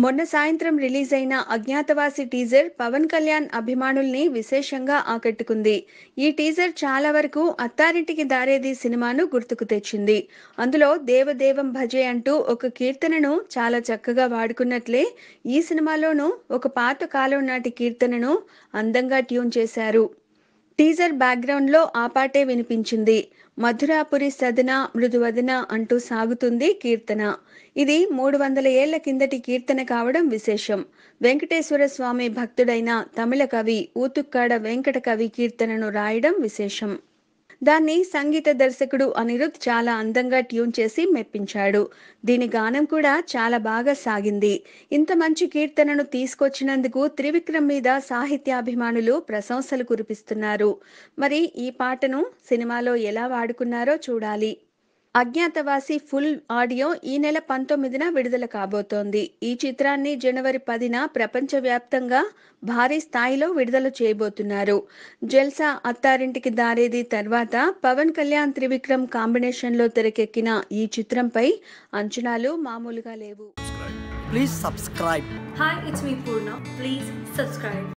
మొన్న సాయంత్రం రిలీజ్ అయిన అజ్ఞాతవాసి టీజర్ పవన్ కళ్యాణ్ అభిమానుల్ని విశేషంగా ఆకట్టుకుంది ఈ టీజర్ చాలా వరకు అత్తారింటికి దారేది సినిమాను గుర్తుకు తెచ్చింది అందులో దేవదేవం భజే అంటూ ఒక కీర్తనను చాలా చక్కగా వాడుకున్నట్లే ఈ సినిమాలోనూ ఒక పాత కాలం నాటి కీర్తనను అందంగా ట్యూన్ చేశారు టీజర్ బ్యాక్గ్రౌండ్లో ఆ పాటే వినిపించింది మధురాపురి సదన మృదువదన అంటూ సాగుతుంది కీర్తన ఇది మూడు వందల ఏళ్ల కిందటి కీర్తన కావడం విశేషం వెంకటేశ్వర స్వామి భక్తుడైన తమిళ కవి ఊతుక్కాడ వెంకట కవి కీర్తనను రాయడం విశేషం దాన్ని సంగీత దర్శకుడు అనిరుద్ చాలా అందంగా ట్యూన్ చేసి మెప్పించాడు దీని గానం కూడా చాలా బాగా సాగింది ఇంత మంచి కీర్తనను తీసుకొచ్చినందుకు త్రివిక్రమ్ మీద సాహిత్యాభిమానులు ప్రశంసలు కురిపిస్తున్నారు మరి ఈ పాటను సినిమాలో ఎలా వాడుకున్నారో చూడాలి అజ్ఞాతవాసి ఫుల్ ఆడియో ఈ నెల పంతొమ్మిదిన విడుదల కాబోతోంది ఈ చిత్రాన్ని జనవరి పదిన ప్రపంచవ్యాప్తంగా భారీ స్థాయిలో విడుదల చేయబోతున్నారు జల్సా అత్తారింటికి దారేది తర్వాత పవన్ కళ్యాణ్ త్రివిక్రమ్ కాంబినేషన్లో తెరకెక్కిన ఈ చిత్రంపై అంచనాలు మామూలుగా లేవు Please subscribe. Hi, it's me Purna. Please subscribe.